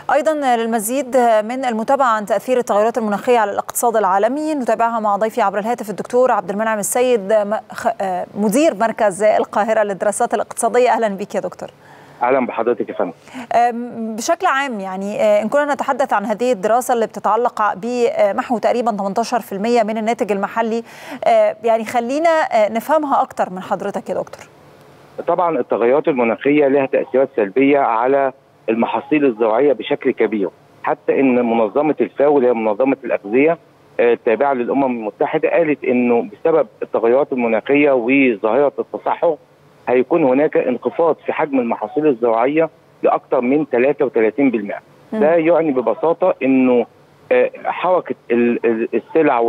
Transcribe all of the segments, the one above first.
ايضا للمزيد من المتابعه عن تاثير التغيرات المناخيه على الاقتصاد العالمي نتابعها مع ضيفي عبر الهاتف الدكتور عبد المنعم السيد مدير مركز القاهره للدراسات الاقتصاديه اهلا بك يا دكتور اهلا بحضرتك يا فندم بشكل عام يعني ان كنا نتحدث عن هذه الدراسه اللي بتتعلق بمحو تقريبا 18% من الناتج المحلي يعني خلينا نفهمها اكتر من حضرتك يا دكتور طبعا التغيرات المناخيه لها تاثيرات سلبيه على المحاصيل الزراعيه بشكل كبير حتى ان منظمه الفاو اللي هي منظمه الاغذيه التابعه للامم المتحده قالت انه بسبب التغيرات المناخيه وظاهره التصحر هيكون هناك انخفاض في حجم المحاصيل الزراعيه لاكثر من 33% ده يعني ببساطه انه حركه السلع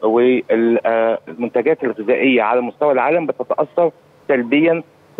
والمنتجات الغذائيه على مستوى العالم بتتاثر سلبيا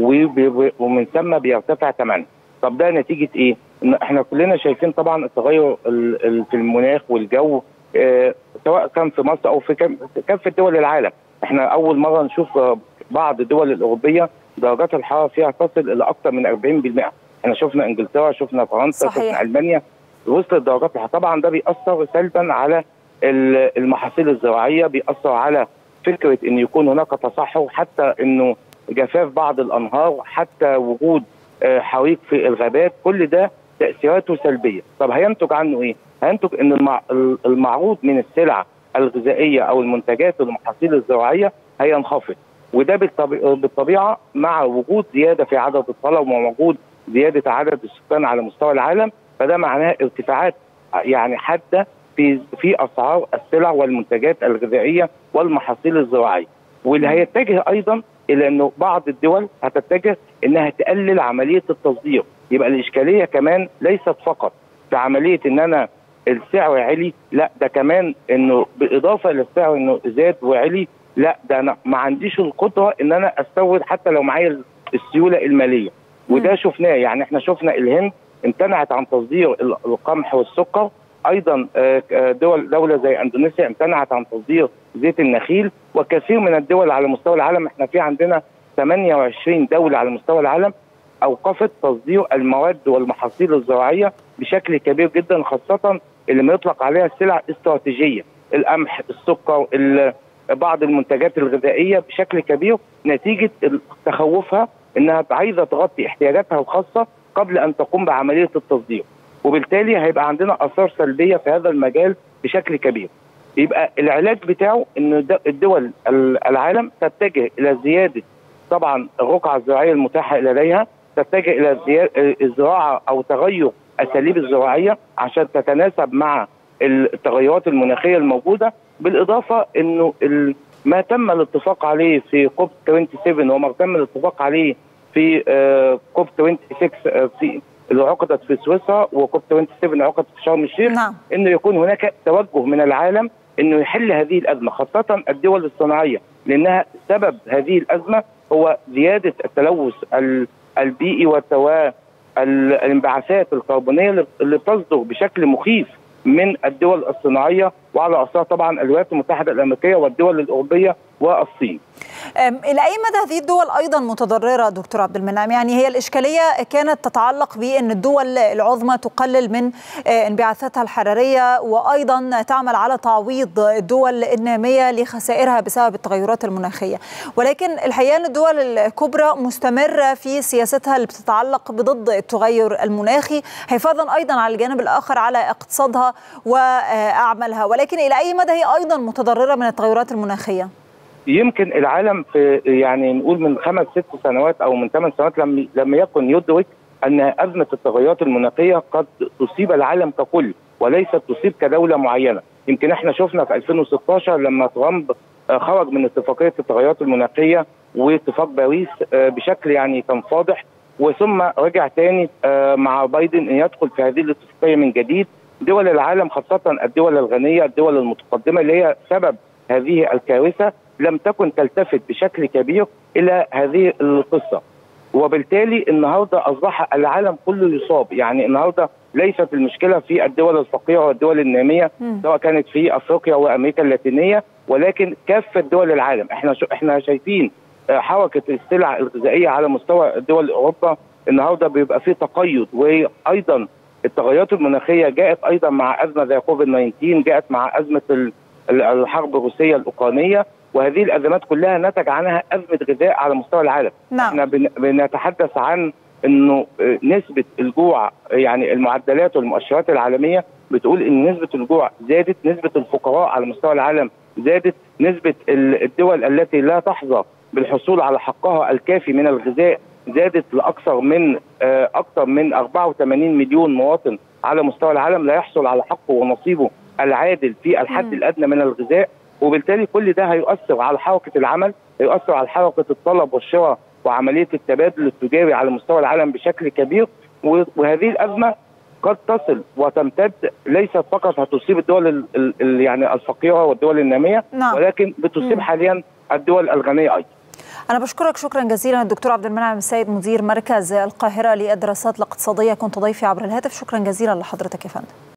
ومن ثم بيرتفع ثمنها طب ده نتيجه ايه؟ إن احنا كلنا شايفين طبعا التغير في المناخ والجو سواء كان في مصر او في كافه دول العالم احنا اول مره نشوف بعض الدول الاوروبيه درجات الحراره فيها تصل الى اكثر من 40% احنا شفنا انجلترا شفنا فرنسا صحيح. شفنا المانيا وصلت درجات الحراره طبعا ده بيأثر سلبا على المحاصيل الزراعيه بيأثر على فكره ان يكون هناك تصحر حتى انه جفاف بعض الانهار حتى وجود حريق في الغابات كل ده تاثيراته سلبيه طب هينتج عنه ايه هينتج ان المعروض من السلع الغذائيه او المنتجات والمحاصيل الزراعيه هينخفض وده بالطبيعه مع وجود زياده في عدد الطلب ووجود زياده عدد السكان على مستوى العالم فده معناه ارتفاعات يعني حاده في في اسعار السلع والمنتجات الغذائيه والمحاصيل الزراعيه واللي هيتجه ايضا الى انه بعض الدول هتتجه انها تقلل عمليه التصدير يبقى الاشكاليه كمان ليست فقط في عمليه ان انا السعر علي لا ده كمان انه بالاضافه للسعر انه زاد وعلي لا ده انا ما عنديش القدره ان انا استورد حتى لو معايا السيوله الماليه وده شفناه يعني احنا شفنا الهند امتنعت عن تصدير القمح والسكر ايضا دول دوله زي اندونيسيا امتنعت عن تصدير زيت النخيل وكثير من الدول على مستوى العالم احنا في عندنا 28 دوله على مستوى العالم اوقفت تصدير المواد والمحاصيل الزراعيه بشكل كبير جدا خاصه اللي ما يطلق عليها السلع استراتيجيه القمح السكر بعض المنتجات الغذائيه بشكل كبير نتيجه تخوفها انها عايزه تغطي احتياجاتها الخاصه قبل ان تقوم بعمليه التصدير وبالتالي هيبقى عندنا اثار سلبيه في هذا المجال بشكل كبير يبقى العلاج بتاعه ان الدول العالم تتجه الى زياده طبعا الرقعه الزراعيه المتاحه لديها تتجه الى الزراعه او تغير اساليب الزراعيه عشان تتناسب مع التغيرات المناخيه الموجوده بالاضافه انه ما تم الاتفاق عليه في كوب 27 وما تم الاتفاق عليه في كوب 26 في اللي عقدت في سويسرا وكوب 27 عقدت في شرم الشيخ نعم. انه يكون هناك توجه من العالم انه يحل هذه الازمه خاصه الدول الصناعيه لانها سبب هذه الازمه هو زياده التلوث البيئي والتوا الانبعاثات الكربونيه اللي بتصدر بشكل مخيف من الدول الصناعيه وعلى راسها طبعا الولايات المتحده الامريكيه والدول الاوروبيه والصين. الى اي مدى هذه الدول ايضا متضرره دكتور عبد المنعم؟ يعني هي الاشكاليه كانت تتعلق بان الدول العظمى تقلل من انبعاثاتها الحراريه وايضا تعمل على تعويض الدول الناميه لخسائرها بسبب التغيرات المناخيه، ولكن الحقيقه ان الدول الكبرى مستمره في سياستها اللي بتتعلق بضد التغير المناخي حفاظا ايضا على الجانب الاخر على اقتصادها واعمالها، ولكن الى اي مدى هي ايضا متضرره من التغيرات المناخيه؟ يمكن العالم في يعني نقول من خمس ست سنوات او من ثمان سنوات لم لم يكن يدرك ان ازمه التغيرات المناخيه قد تصيب العالم ككل وليست تصيب كدوله معينه، يمكن احنا شفنا في 2016 لما ترامب خرج من اتفاقيه التغيرات المناخيه واتفاق باريس بشكل يعني كان فاضح وثم رجع تاني مع بايدن ان يدخل في هذه الاتفاقيه من جديد دول العالم خاصه الدول الغنيه الدول المتقدمه اللي هي سبب هذه الكارثه لم تكن تلتفت بشكل كبير الى هذه القصه وبالتالي النهارده اصبح العالم كله يصاب يعني النهارده ليست المشكله في الدول الفقيره والدول الناميه سواء كانت في افريقيا وامريكا اللاتينيه ولكن كافه دول العالم احنا شو احنا شايفين حركه السلع الغذائيه على مستوى دول اوروبا النهارده بيبقى في تقيد وايضا التغيرات المناخيه جاءت ايضا مع ازمه زي كوفيد 19 جاءت مع ازمه الحرب الروسيه الاوكرانيه وهذه الازمات كلها نتج عنها ازمه غذاء على مستوى العالم نعم. احنا بنتحدث عن انه نسبه الجوع يعني المعدلات والمؤشرات العالميه بتقول ان نسبه الجوع زادت نسبه الفقراء على مستوى العالم زادت نسبه الدول التي لا تحظى بالحصول على حقها الكافي من الغذاء زادت لاكثر من اكثر من 84 مليون مواطن على مستوى العالم لا يحصل على حقه ونصيبه العادل في الحد م. الادنى من الغذاء وبالتالي كل ده هيؤثر على حركه العمل هيؤثر على حركه الطلب والشراء وعمليه التبادل التجاري على مستوى العالم بشكل كبير وهذه الازمه قد تصل وتمتد ليست فقط هتصيب الدول ال ال يعني الفقيره والدول الناميه نعم. ولكن بتصيب حاليا الدول الغنيه ايضا أنا بشكرك شكرا جزيلا الدكتور عبد المنعم السيد مدير مركز القاهرة للدراسات الاقتصادية كنت ضيفي عبر الهاتف شكرا جزيلا لحضرتك يا فندم